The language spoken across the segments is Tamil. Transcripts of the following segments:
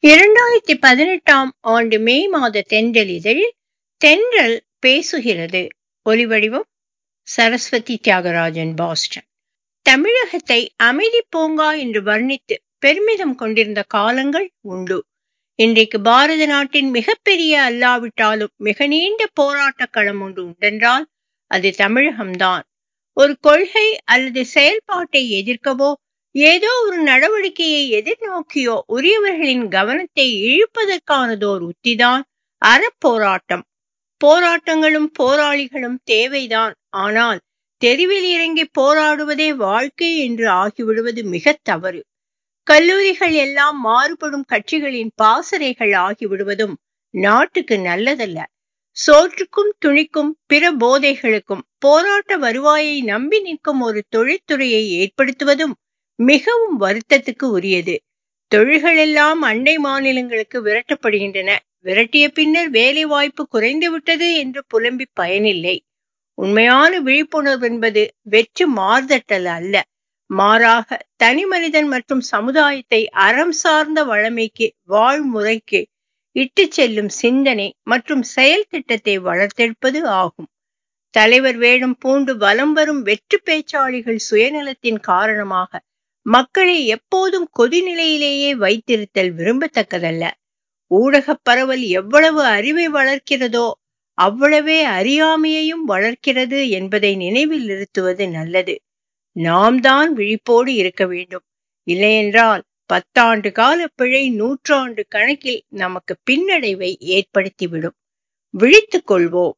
இரண்டாயிரத்தி பதினெட்டாம் ஆண்டு மே மாத தென்றல் இதழில் தென்றல் பேசுகிறது ஒலிவடிவம் சரஸ்வதி தியாகராஜன் பாஸ்டன் தமிழகத்தை அமைதி பூங்கா என்று வர்ணித்து பெருமிதம் கொண்டிருந்த காலங்கள் உண்டு இன்றைக்கு பாரத நாட்டின் மிகப்பெரிய அல்லாவிட்டாலும் மிக நீண்ட போராட்ட களம் ஒன்று உண்டென்றால் அது தமிழகம்தான் ஒரு கொள்கை அல்லது செயல்பாட்டை எதிர்க்கவோ ஏதோ ஒரு நடவடிக்கையை எதிர்நோக்கியோ உரியவர்களின் கவனத்தை இழுப்பதற்கானதோர் உத்திதான் அறப்போராட்டம் போராட்டங்களும் போராளிகளும் தேவைதான் ஆனால் தெருவில் இறங்கி போராடுவதே வாழ்க்கை என்று ஆகிவிடுவது மிக தவறு கல்லூரிகள் எல்லாம் மாறுபடும் கட்சிகளின் பாசறைகள் ஆகிவிடுவதும் நாட்டுக்கு நல்லதல்ல சோற்றுக்கும் துணிக்கும் பிற போதைகளுக்கும் போராட்ட வருவாயை நம்பி நிற்கும் ஒரு தொழில்துறையை ஏற்படுத்துவதும் மிகவும் வருத்தத்துக்கு உரியது தொழில்கள் எல்லாம் அண்டை மாநிலங்களுக்கு விரட்டப்படுகின்றன விரட்டிய பின்னர் வேலை வாய்ப்பு குறைந்து விட்டது என்று புலம்பி பயனில்லை உண்மையான விழிப்புணர்வு என்பது வெற்று மார்தட்டல் அல்ல மாறாக தனி மனிதன் மற்றும் சமுதாயத்தை அறம் சார்ந்த வளமைக்கு வாழ்முறைக்கு இட்டு செல்லும் சிந்தனை மற்றும் செயல் திட்டத்தை வளர்த்தெடுப்பது ஆகும் தலைவர் வேடம் பூண்டு வலம் வரும் வெற்று பேச்சாளிகள் சுயநலத்தின் காரணமாக மக்களை எப்போதும் கொதிநிலையிலேயே வைத்திருத்தல் விரும்பத்தக்கதல்ல ஊடக பரவல் எவ்வளவு அறிவை வளர்க்கிறதோ அவ்வளவே அறியாமையையும் வளர்க்கிறது என்பதை நினைவில் நிறுத்துவது நல்லது நாம் தான் விழிப்போடு இருக்க வேண்டும் இல்லையென்றால் பத்தாண்டு கால பிழை நூற்றாண்டு கணக்கில் நமக்கு பின்னடைவை ஏற்படுத்திவிடும் விழித்துக் கொள்வோம்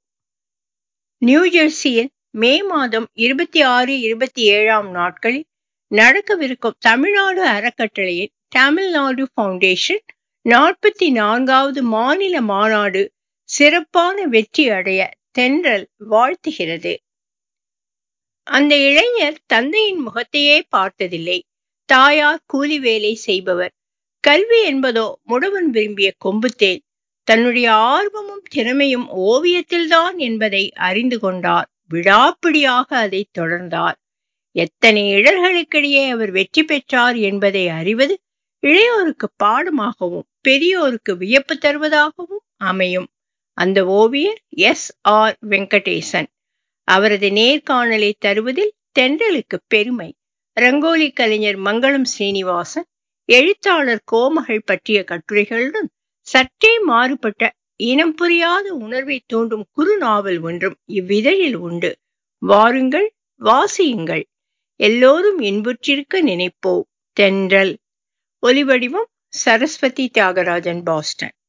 நியூஜெர்சியில் மே மாதம் இருபத்தி ஆறு இருபத்தி ஏழாம் நாட்களில் நடக்கவிருக்கும் தமிழ்நாடு அறக்கட்டளையின் தமிழ்நாடு ஃபவுண்டேஷன் நாற்பத்தி நான்காவது மாநில மாநாடு சிறப்பான வெற்றி அடைய தென்றல் வாழ்த்துகிறது அந்த இளைஞர் தந்தையின் முகத்தையே பார்த்ததில்லை தாயார் கூலி வேலை செய்பவர் கல்வி என்பதோ முடவன் விரும்பிய கொம்புத்தேன் தன்னுடைய ஆர்வமும் திறமையும் ஓவியத்தில்தான் என்பதை அறிந்து கொண்டார் விடாப்பிடியாக அதை தொடர்ந்தார் எத்தனை இடர்களுக்கிடையே அவர் வெற்றி பெற்றார் என்பதை அறிவது இளையோருக்கு பாடமாகவும் பெரியோருக்கு வியப்பு தருவதாகவும் அமையும் அந்த ஓவியர் எஸ் ஆர் வெங்கடேசன் அவரது நேர்காணலை தருவதில் தென்றலுக்கு பெருமை ரங்கோலி கலைஞர் மங்களம் ஸ்ரீனிவாசன் எழுத்தாளர் கோமகள் பற்றிய கட்டுரைகளுடன் சற்றே மாறுபட்ட இனம் புரியாத உணர்வை தூண்டும் குறுநாவல் ஒன்றும் இவ்விதழில் உண்டு வாருங்கள் வாசியுங்கள் எல்லோரும் இன்புற்றிருக்க நினைப்போம் தென்றல் ஒலிவடிவம் சரஸ்வதி தியாகராஜன் பாஸ்டன்